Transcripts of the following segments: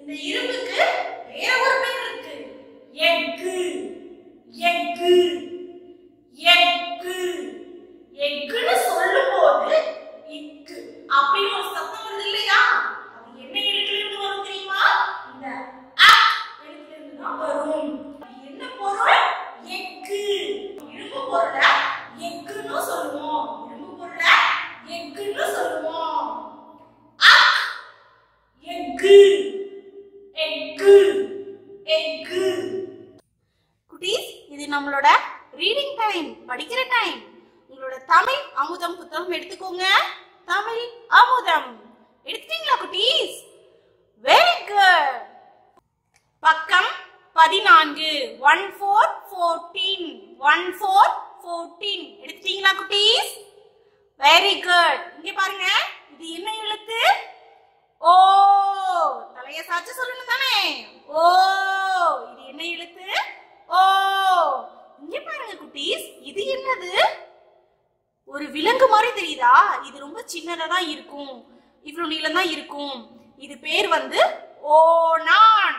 இந்த இரும்புக்கு வேற ஒரு பேர் இருக்கு எக்கு எக்கு எக்கு எக்குன்னு சொல்லும்போது இக்கு அப்படின்னு ஒரு சத்தம் வருது இல்லையா அது என்ன எழுத்துல இருந்து வரும் தெரியுமா இந்த அ எழுத்துல இருந்து தான் வரும் இது என்ன பொருள் எக்கு இரும்பு பொருளை எக்குன்னு சொல்லுவோம் இரும்பு பொருளை எக்குன்னு சொல்லுவோம் அக் எக்கு எக்கு எக்கு குட்டீஸ் இது நம்மளோட ரீடிங் டைம் படிக்கிற டைம் உங்களோட தமிழ் அமுதம் புத்தகம் எடுத்துக்கோங்க தமிழ் அமுதம் எடுத்துட்டீங்களா குட்டீஸ் வெரி குட் பக்கம் பதினான்கு one four fourteen one four fourteen எடுத்துட்டீங்களா குட்டீஸ் வெரி குட் இங்க பாருங்க இது என்ன எழுத்து ஓ தலைய சாச்சு சொல்லணும் தானே ஓ இது என்ன எழுத்து ஓ இங்க பாருங்க குட்டீஸ் இது என்னது ஒரு விலங்கு மாதிரி தெரியுதா இது ரொம்ப சின்னதா தான் இருக்கும் இவ்வளவு நீளம் தான் இருக்கும் இது பேர் வந்து ஓனான்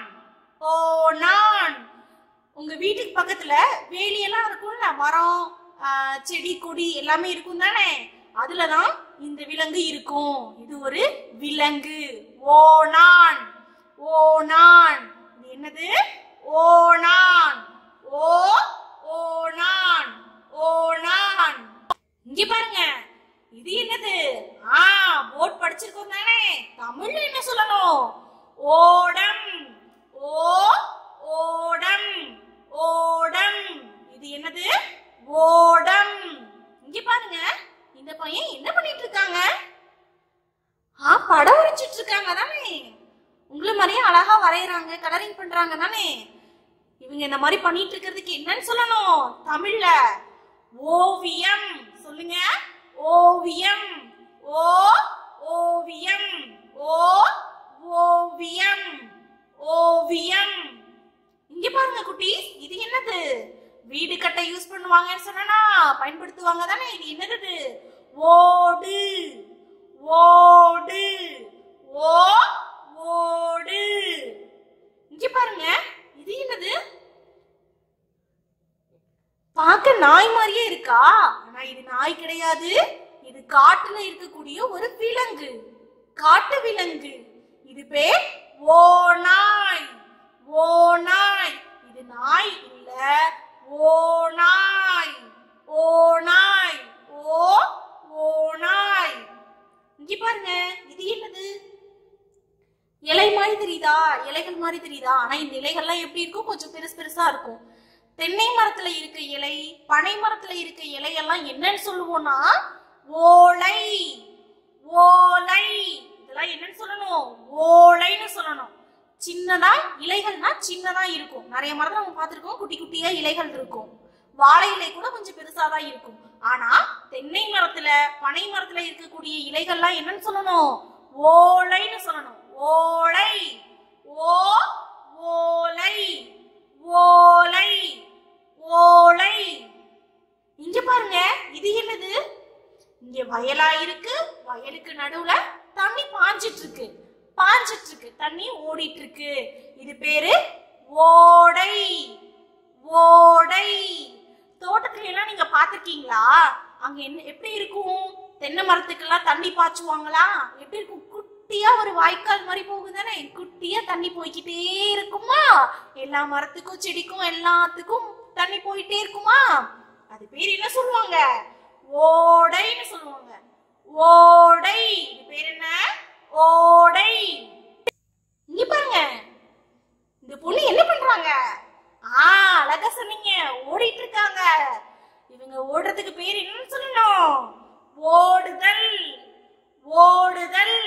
ஓனான் உங்க வீட்டுக்கு பக்கத்துல வேலியெல்லாம் இருக்கும்ல மரம் ஆஹ், செடி கொடி எல்லாமே இருக்கும் தானே அதுலதான் இந்த விலங்கு இருக்கும் இது ஒரு விலங்கு ஓனான் ஓனான் இது என்னது ஓனான் ஓ ஓனான் ஓனான் இங்க பாருங்க இது என்னது ஆ போர்ட் படிச்சிருக்கோம் தானே தமிழ்ல என்ன சொல்லணும் ஓடம் ஓ ஓடம் ஓடம் இது என்னது ஓடம் இங்க பாருங்க இந்த பையன் என்ன பண்ணிட்டு இருக்காங்க ஆ படம் வரைஞ்சிட்டு இருக்காங்க தானே உங்களை மாதிரியே அழகா வரையறாங்க கலரிங் பண்றாங்க தானே இவங்க இந்த மாதிரி பண்ணிட்டு இருக்கிறதுக்கு என்னன்னு சொல்லணும் தமிழ்ல ஓவியம் சொல்லுங்க ஓவியம் ஓ ஓவியம் ஓ ஓவியம் ஓவியம் இங்க பாருங்க குட்டீஸ் இது என்னது வீடு கட்ட யூஸ் பண்ணுவாங்கன்னு சொன்னா பயன்படுத்துவாங்க தானே இது என்னது இது? ஓடு ஓடு ஓ ஓடு இங்க பாருங்க இது என்னது பார்க்க நாய் மாதிரியே இருக்கா ஆனா இது நாய் கிடையாது இது காட்டுல இருக்கக்கூடிய ஒரு விலங்கு காட்டு விலங்கு இது பேர் ஓநாய் ஓநாய் இது நாய் இல்ல ஓநாய் ஓநாய் ஓ ஓநாய் இங்க பாருங்க இது என்னது இலை மாதிரி தெரியுதா இலைகள் மாதிரி தெரியுதா ஆனா இந்த இலைகள்லாம் எப்படி இருக்கும் கொஞ்சம் பெருசு பெருசா இருக்கும் தென்னை மரத்துல இருக்க இலை பனை மரத்துல இருக்க இலையெல்லாம் என்னன்னு சொல்லுவோம்னா ஓலை ஓலை இதெல்லாம் என்னன்னு சொல்லணும் ஓலைன்னு சொல்லணும் சின்னதா இலைகள்னா சின்னதா இருக்கும் நிறைய மரத்துல நம்ம பார்த்திருக்கோம் குட்டி குட்டியா இலைகள் இருக்கும் வாழை இலை கூட கொஞ்சம் பெருசா தான் இருக்கும் ஆனா தென்னை மரத்துல பனை மரத்துல இருக்கக்கூடிய இலைகள்லாம் என்னன்னு சொல்லணும் ஓலைன்னு சொல்லணும் ஓலை ஓ ஓலை ஓலை ஓலை இங்க பாருங்க இது என்னது இங்க வயலா இருக்கு வயலுக்கு நடுவுல தண்ணி பாஞ்சிட்டு இருக்கு பாஞ்சிட்டு இருக்கு தண்ணி ஓடிட்டு இருக்கு இது பேரு ஓடை ஓடை தோட்டத்துல எல்லாம் நீங்க பாத்திருக்கீங்களா அங்க என்ன எப்படி இருக்கும் தென்னை மரத்துக்கெல்லாம் தண்ணி பாய்ச்சுவாங்களா எப்படி இருக்கும் குட்டியா ஒரு வாய்க்கால் மாதிரி போகுதானே குட்டியா தண்ணி போய்க்கிட்டே இருக்குமா எல்லா மரத்துக்கும் செடிக்கும் எல்லாத்துக்கும் தண்ணி போயிட்டே இருக்குமா அது பேர் என்ன சொல்லுவாங்க ஓடைன்னு சொல்லுவாங்க ஓடை இது பேர் என்ன ஓடை இங்க பாருங்க இந்த பொண்ணு என்ன பண்றாங்க ஆ அழகா சொன்னீங்க ஓடிட்டு இருக்காங்க இவங்க ஓடுறதுக்கு பேர் என்னன்னு சொல்லணும் ஓடுதல் ஓடுதல்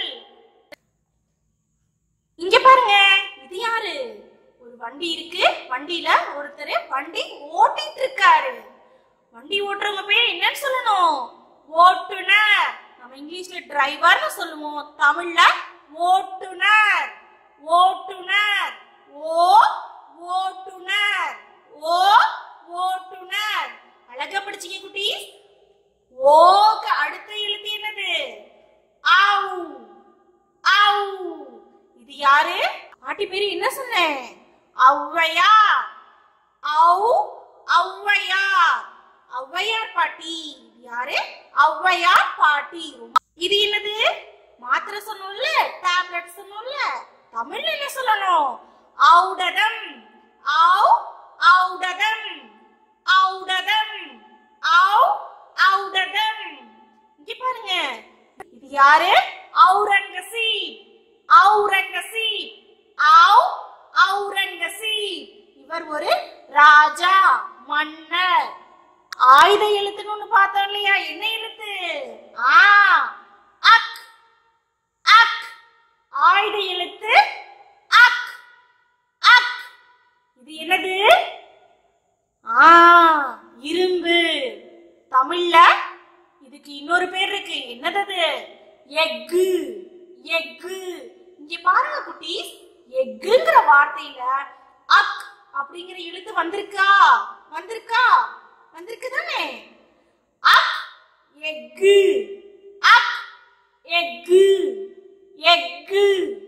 இங்க பாருங்க இது யாரு ஒரு வண்டி இருக்கு வண்டியில ஒருத்தர் வண்டி ஓட்டிட்டு இருக்காரு வண்டி ஓட்டுறவங்க பேர் என்னன்னு சொல்லணும் ஓட்டுனர் நம்ம இங்கிலீஷ்ல டிரைவர்னு சொல்லுவோம் தமிழ்ல ஓட்டுனர் ஓட்டுனர் ஓ ஓட்டுனர் ஓ ஓட்டுனர் அழகா படிச்சீங்க குட்டீஸ் ஓக்கு அடுத்த எழுத்து என்னது ஆவு ஆவு இது யாரு பாட்டி பேரு என்ன சொன்னேன் ஔவையார் ஔ ஔவையார் ஔவையார் பாட்டி இது யாரு ஔவையார் பாட்டி இது என்னது மாத்திரை சொன்னோம்ல டேப்லெட் சொன்னோம்ல தமிழ்ல என்ன சொல்லணும் ஔடதம் ஔ ஔடதம் ஔடதம் ஔ ஔடதம் இங்க பாருங்க இது யாரு ஔரங்கசீப் ஔரங்கசீப் ஔ ஔரங்கசீப் இவர் ஒரு ராஜா மன்னர் ஆயுத எழுத்துன்னு ஒண்ணு பார்த்தோம் இல்லையா என்ன எழுத்து ஆ அக் அக் ஆயுத எழுத்து அக் அக் இது என்னது ஆ இரும்பு தமிழ்ல இதுக்கு இன்னொரு பேர் இருக்கு என்னது அது எக்கு எக்கு இங்க பாருங்க குட்டீஸ் எக்குங்கிற வார்த்தையில அக் அப்படிங்கிற எழுத்து வந்திருக்கா வந்திருக்கா வந்திருக்கு தானே அக் எக்கு அக் எக்கு எக்கு